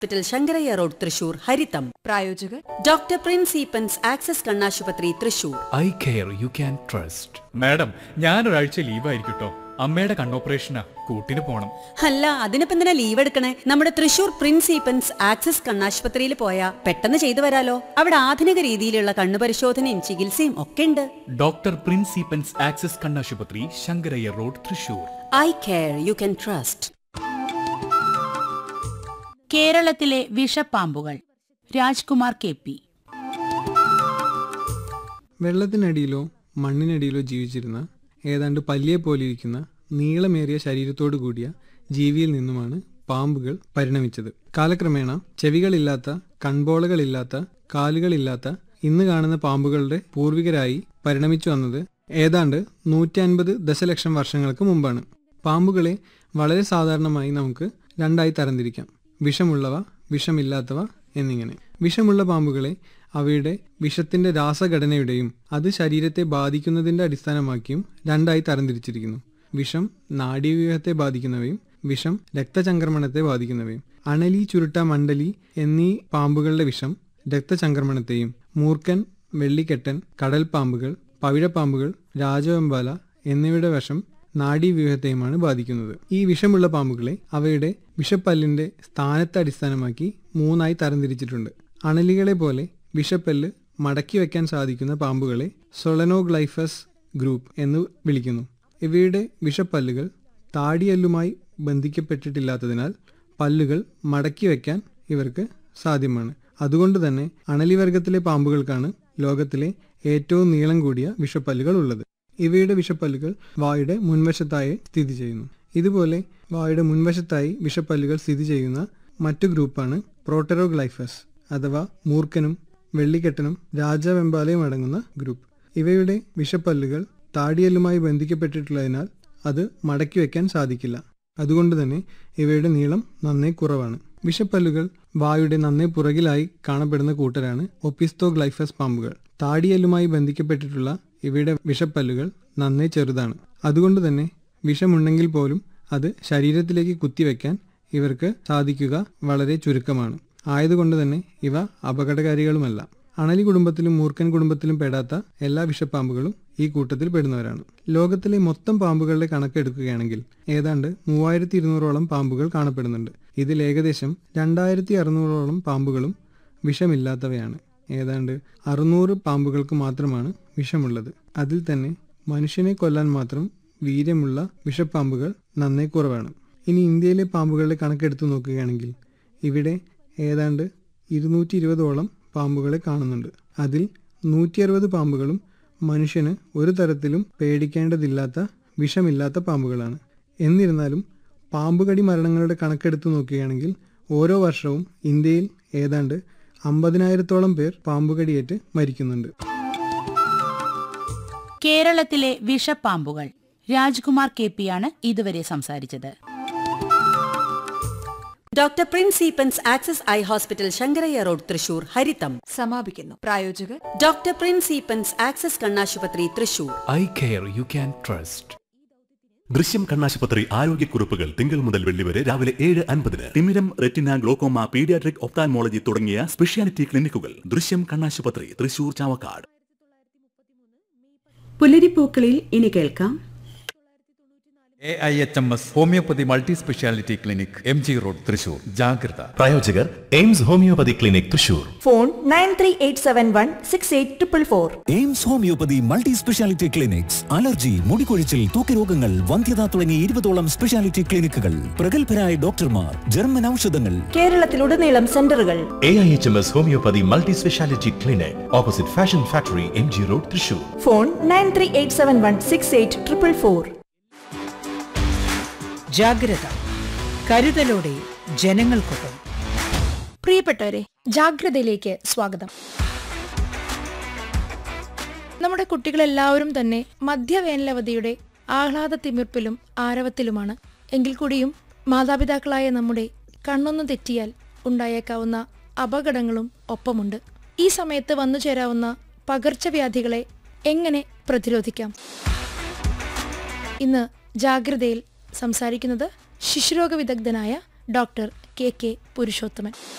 hospital Sankarayya road Thrissur Haritham പ്രായോജകർ doctor Prince Eappen's access കണ്ണാശുപത്രി Thrissur eye care you can trust madam ഞാനൊരാഴ്ച ലീവായിരിക്കും കേട്ടോ അമ്മയുടെ കണ്ണോപ്പറേഷനാ കൂട്ടിന് പോണം അല്ല അതിനിപ്പോ എന്തിനാ ലീവ് എടുക്കണേ നമ്മുടെ തൃശൂർ പ്രിൻസ് ഈപ്പൻസ് ആക്സസ് കണ്ണാശുപത്രിയിൽ പോയാ പെട്ടെന്ന് ചെയ്തു വരാലോ അവിടെ ആധുനിക രീതിയിലുള്ള കണ്ണു പരിശോധനയും ചികിത്സയും ഒക്കെ ഉണ്ട് ഡോക്ടർ പ്രിൻസിപ്പൻസ് ആക്സസ് കണ്ണാശുപത്രി Sankarayya road Thrissur eye care you can trust കേരളത്തിലെ വിഷപ്പാമ്പുകൾ രാജ്കുമാർ കെ പി വെള്ളത്തിനടിയിലോ മണ്ണിനടിയിലോ ജീവിച്ചിരുന്ന ഏതാണ്ട് പല്ലിയെ പോലിരിക്കുന്ന നീളമേറിയ ശരീരത്തോടു കൂടിയ ജീവിയിൽ നിന്നുമാണ് പാമ്പുകൾ പരിണമിച്ചത് കാലക്രമേണ ചെവികളില്ലാത്ത കൺപോളകളില്ലാത്ത കാലുകളില്ലാത്ത ഇന്ന് കാണുന്ന പാമ്പുകളുടെ പൂർവികരായി പരിണമിച്ചു വന്നത് ഏതാണ്ട് നൂറ്റി അൻപത് ദശലക്ഷം വർഷങ്ങൾക്ക് മുമ്പാണ് പാമ്പുകളെ വളരെ സാധാരണമായി നമുക്ക് രണ്ടായി തരംതിരിക്കാം വിഷമുള്ളവ വിഷമില്ലാത്തവ എന്നിങ്ങനെ വിഷമുള്ള പാമ്പുകളെ അവയുടെ വിഷത്തിന്റെ രാസഘടനയുടെയും അത് ശരീരത്തെ ബാധിക്കുന്നതിന്റെ അടിസ്ഥാനമാക്കിയും രണ്ടായി തരംതിരിച്ചിരിക്കുന്നു വിഷം നാഡീവ്യൂഹത്തെ ബാധിക്കുന്നവയും വിഷം രക്തചംക്രമണത്തെ ബാധിക്കുന്നവയും അണലി ചുരുട്ട മണ്ഡലി എന്നീ പാമ്പുകളുടെ വിഷം രക്തചംക്രമണത്തെയും മൂർക്കൻ വെള്ളിക്കെട്ടൻ കടൽ പാമ്പുകൾ പവിഴപ്പാമ്പുകൾ രാജവെമ്പാല എന്നിവയുടെ വിഷം നാഡീവ്യൂഹത്തെയുമാണ് ബാധിക്കുന്നത് ഈ വിഷമുള്ള പാമ്പുകളെ അവയുടെ വിഷപ്പല്ലിന്റെ സ്ഥാനത്തെ അടിസ്ഥാനമാക്കി മൂന്നായി തരംതിരിച്ചിട്ടുണ്ട് അണലികളെ പോലെ വിഷപ്പല്ല് മടക്കി വെക്കാൻ സാധിക്കുന്ന പാമ്പുകളെ സൊളനോഗ്ലൈഫസ് ഗ്രൂപ്പ് എന്ന് വിളിക്കുന്നു ഇവയുടെ വിഷപ്പല്ലുകൾ താടിയല്ലുമായി ബന്ധിക്കപ്പെട്ടിട്ടില്ലാത്തതിനാൽ പല്ലുകൾ മടക്കി വെക്കാൻ ഇവർക്ക് സാധ്യമാണ് അതുകൊണ്ട് തന്നെ അണലിവർഗത്തിലെ പാമ്പുകൾക്കാണ് ലോകത്തിലെ ഏറ്റവും നീളം കൂടിയ വിഷപ്പല്ലുകൾ ഉള്ളത് ഇവയുടെ വിഷപ്പല്ലുകൾ വായുടെ മുൻവശത്തായി സ്ഥിതി ചെയ്യുന്നു ഇതുപോലെ വായുടെ മുൻവശത്തായി വിഷപ്പല്ലുകൾ സ്ഥിതി ചെയ്യുന്ന മറ്റു ഗ്രൂപ്പാണ് പ്രോട്ടറോഗ്ലൈഫസ് അഥവാ മൂർക്കനും വെള്ളിക്കെട്ടനും രാജവെമ്പാലയും അടങ്ങുന്ന ഗ്രൂപ്പ് ഇവയുടെ വിഷപ്പല്ലുകൾ താടിയല്ലുമായി ബന്ധിക്കപ്പെട്ടിട്ടുള്ളതിനാൽ അത് മടക്കി വെക്കാൻ സാധിക്കില്ല അതുകൊണ്ട് തന്നെ ഇവയുടെ നീളം നന്നേ കുറവാണ് വിഷപ്പല്ലുകൾ വായുടെ നന്നേ പുറകിലായി കാണപ്പെടുന്ന കൂട്ടരാണ് ഒപ്പിസ്തോഗ്ലൈഫസ് പാമ്പുകൾ താടിയല്ലുമായി ബന്ധിക്കപ്പെട്ടിട്ടുള്ള ഇവയുടെ വിഷപ്പല്ലുകൾ നന്നേ ചെറുതാണ് അതുകൊണ്ട് തന്നെ വിഷമുണ്ടെങ്കിൽ പോലും അത് ശരീരത്തിലേക്ക് കുത്തിവെക്കാൻ ഇവർക്ക് സാധിക്കുക വളരെ ചുരുക്കമാണ് ആയതുകൊണ്ട് തന്നെ ഇവ അപകടകാരികളുമല്ല അണലി കുടുംബത്തിലും മൂർഖൻ കുടുംബത്തിലും പെടാത്ത എല്ലാ വിഷപ്പാമ്പുകളും ഈ കൂട്ടത്തിൽ പെടുന്നവരാണ് ലോകത്തിലെ മൊത്തം പാമ്പുകളുടെ കണക്കെടുക്കുകയാണെങ്കിൽ ഏതാണ്ട് മൂവായിരത്തി ഇരുന്നൂറോളം പാമ്പുകൾ കാണപ്പെടുന്നുണ്ട് ഇതിൽ ഏകദേശം രണ്ടായിരത്തി അറുന്നൂറോളം പാമ്പുകളും വിഷമില്ലാത്തവയാണ് ഏതാണ്ട് അറുന്നൂറ് പാമ്പുകൾക്ക് മാത്രമാണ് വിഷമുള്ളത് അതിൽ തന്നെ മനുഷ്യനെ കൊല്ലാൻ മാത്രം വീര്യമുള്ള വിഷപ്പാമ്പുകൾ നന്നേ കുറവാണ് ഇനി ഇന്ത്യയിലെ പാമ്പുകളുടെ കണക്കെടുത്ത് നോക്കുകയാണെങ്കിൽ ഇവിടെ ഏതാണ്ട് ഇരുന്നൂറ്റി ഇരുപതോളം പാമ്പുകളെ കാണുന്നുണ്ട് അതിൽ നൂറ്റി അറുപത് പാമ്പുകളും മനുഷ്യന് ഒരു തരത്തിലും പേടിക്കേണ്ടതില്ലാത്ത വിഷമില്ലാത്ത പാമ്പുകളാണ് എന്നിരുന്നാലും പാമ്പുകടി മരണങ്ങളുടെ കണക്കെടുത്ത് നോക്കുകയാണെങ്കിൽ ഓരോ വർഷവും ഇന്ത്യയിൽ ഏതാണ്ട് അമ്പതിനായിരത്തോളം പേർ പാമ്പുകടിയേറ്റ് മരിക്കുന്നുണ്ട് കേരളത്തിലെ വിഷപ്പാമ്പുകൾ രാജ്കുമാർ കെ പിയാണ് ഇതുവരെ സംസാരിച്ചത് doctor Prince Eappen's access eye hospital Sankarayya road Thrissur Haritham സമാപിക്കുന്നു പ്രായോജകർ ഡോക്ടർ പ്രിൻസ് ഈപ്പൻസ് ആക്സസ് കണ്ണാശുപത്രി Thrissur eye care you can trust Drishyam കണ്ണാശുപത്രി ആരോഗ്യക്കുറിപ്പുകൾ തിങ്കൾ മുതൽ വെള്ളി വരെ രാവിലെ ഏഴ് അൻപതിന് തിമിരം റെറ്റിന ഗ്ലോക്കോമ പീഡിയാട്രിക് ഒപ്താൻമോളജി തുടങ്ങിയ സ്പെഷ്യാലിറ്റി ക്ലിനിക്കുകൾ ദൃശ്യം കണ്ണാശുപത്രി തൃശൂർ ചാവക്കാട് പുലരിപ്പൂക്കളിൽ ഇനി കേൾക്കാം A I H M S homoeopathy multi speciality clinic M G road Thrissur ജാഗ്രത പ്രായോജകർ AIMS homoeopathy clinic Thrissur phone nine three eight seven one six eight triple four AIMS homoeopathy multi speciality clinics allergy മുടികൊഴിച്ചിൽ തൂക്കരോഗങ്ങൾ വന്ധ്യത തുടങ്ങി ഇരുപതോളം speciality ക്ലിനിക്കുകൾ പ്രഗത്ഭരായ ഡോക്ടർമാർ ജർമ്മൻ ഔഷധങ്ങൾ കേരളത്തിലുടനീളം സെന്ററുകൾ A I H M S homoeopathy multi speciality clinic opposite fashion factory M G road Thrissur phone nine three eight seven one six eight triple four ജാഗ്രത കരുതലോടെ ജനങ്ങൾക്കൊപ്പം പ്രിയപ്പെട്ടവരെ ജാഗ്രതയിലേക്ക് സ്വാഗതം നമ്മുടെ കുട്ടികളെല്ലാവരും തന്നെ മധ്യവേനലവധിയുടെ ആഹ്ലാദ തിമിർപ്പിലും ആരവത്തിലുമാണ് എങ്കിൽ കൂടിയും മാതാപിതാക്കളായ നമ്മുടെ കണ്ണൊന്നു തെറ്റിയാൽ ഉണ്ടായേക്കാവുന്ന അപകടങ്ങളും ഒപ്പമുണ്ട് ഈ സമയത്ത് വന്നു ചേരാവുന്ന പകർച്ചവ്യാധികളെ എങ്ങനെ പ്രതിരോധിക്കാം ഇന്ന് ജാഗ്രതയിൽ സംസാരിക്കുന്നത് ശിശുരോഗ വിദഗ്ധനായ ഡോക്ടർ കെ കെ പുരുഷോത്തമൻ